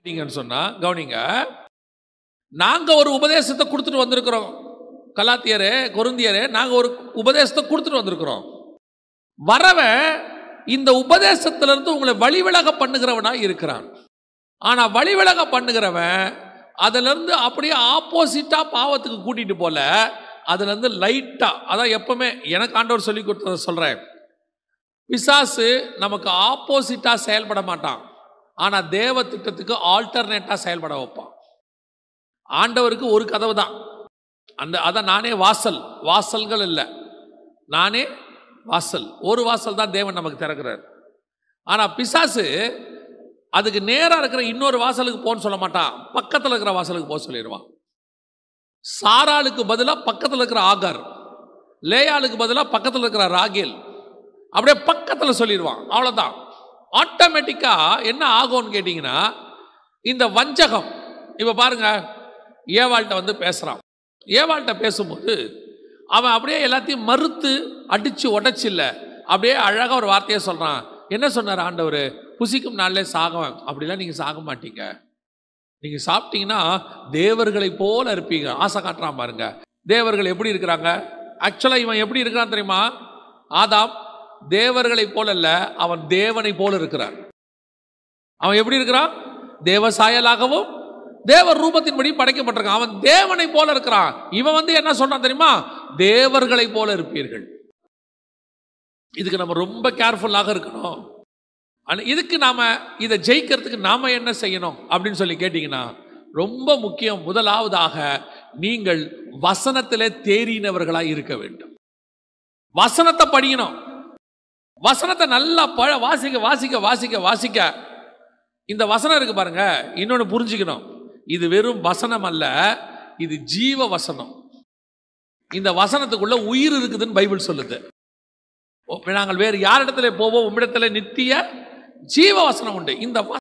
நீங்கன்னு சொன்னா கவனிங்க நாங்க ஒரு உபதேசத்தை கொடுத்துட்டு வந்திருக்கிறோம் கலாத்தியரே கொருந்தியரே நாங்க ஒரு உபதேசத்தை கொடுத்துட்டு வந்திருக்கிறோம் வரவன் இந்த உபதேசத்துல இருந்து உங்களை வழிவிலக பண்ணுகிறவனா இருக்கிறான் ஆனா வழிவிலக பண்ணுகிறவன் அதுல இருந்து அப்படியே ஆப்போசிட்டா பாவத்துக்கு கூட்டிட்டு போல அதுல இருந்து லைட்டா அதான் எப்பவுமே எனக்கு ஆண்டவர் சொல்லி கொடுத்ததை சொல்றேன் பிசாசு நமக்கு ஆப்போசிட்டா செயல்பட மாட்டான் ஆனா தேவ திட்டத்துக்கு ஆல்டர்னேட்டா செயல்பட வைப்பான் ஆண்டவருக்கு ஒரு கதவு தான் அந்த அதான் நானே வாசல் வாசல்கள் இல்லை நானே வாசல் ஒரு வாசல் தான் தேவன் நமக்கு திறக்கிறார் ஆனா பிசாசு அதுக்கு நேரா இருக்கிற இன்னொரு வாசலுக்கு போன்னு சொல்ல மாட்டான் பக்கத்துல இருக்கிற வாசலுக்கு போக சொல்லிடுவான் சாராளுக்கு பதிலாக பக்கத்தில் இருக்கிற ஆகார் லேயாளுக்கு பதிலாக பக்கத்தில் இருக்கிற ராகேல் அப்படியே பக்கத்தில் சொல்லிடுவான் அவ்வளோதான் ஆட்டோமேட்டிக்காக என்ன ஆகும்னு கேட்டிங்கன்னா இந்த வஞ்சகம் இப்போ பாருங்க ஏவாள்கிட்ட வந்து பேசுகிறான் ஏவாள்கிட்ட பேசும்போது அவன் அப்படியே எல்லாத்தையும் மறுத்து அடித்து உடைச்சில்ல அப்படியே அழகாக ஒரு வார்த்தையை சொல்கிறான் என்ன சொன்னார் ஆண்டவர் புசிக்கும் நாளிலே சாகுவேன் அப்படிலாம் நீங்கள் சாக மாட்டீங்க நீங்கள் சாப்பிட்டீங்கன்னா தேவர்களை போல இருப்பீங்க ஆசை காட்டுறான் பாருங்க தேவர்கள் எப்படி இருக்கிறாங்க ஆக்சுவலாக இவன் எப்படி இருக்கிறான் தெரியுமா ஆதாம் தேவர்களை போல அல்ல அவன் தேவனை போல இருக்கிறான் அவன் எப்படி இருக்கிறான் தேவ சாயலாகவும் தேவர் ரூபத்தின்படி படைக்கப்பட்டிருக்கான் அவன் தேவனை போல இருக்கிறான் இவன் வந்து என்ன சொன்னான் தெரியுமா தேவர்களை போல இருப்பீர்கள் இதுக்கு நம்ம ரொம்ப கேர்ஃபுல்லாக இருக்கணும் ஆனா இதுக்கு நாம இதை ஜெயிக்கிறதுக்கு நாம என்ன செய்யணும் அப்படின்னு சொல்லி கேட்டீங்கன்னா ரொம்ப முக்கியம் முதலாவதாக நீங்கள் வசனத்திலே தேறினவர்களாய் இருக்க வேண்டும் வசனத்தை படிக்கணும் வசனத்தை நல்லா பழ வாசிக்க வாசிக்க வாசிக்க வாசிக்க இந்த வசனம் இருக்கு பாருங்க இன்னொன்று புரிஞ்சுக்கணும் இது வெறும் வசனம் அல்ல இது ஜீவ வசனம் இந்த வசனத்துக்குள்ள உயிர் இருக்குதுன்னு பைபிள் சொல்லுது ஓ, நாங்கள் வேறு யாரிடத்துல போவோம் உம்மிடத்துல நித்திய ஜீவ வசனம் உண்டு இந்த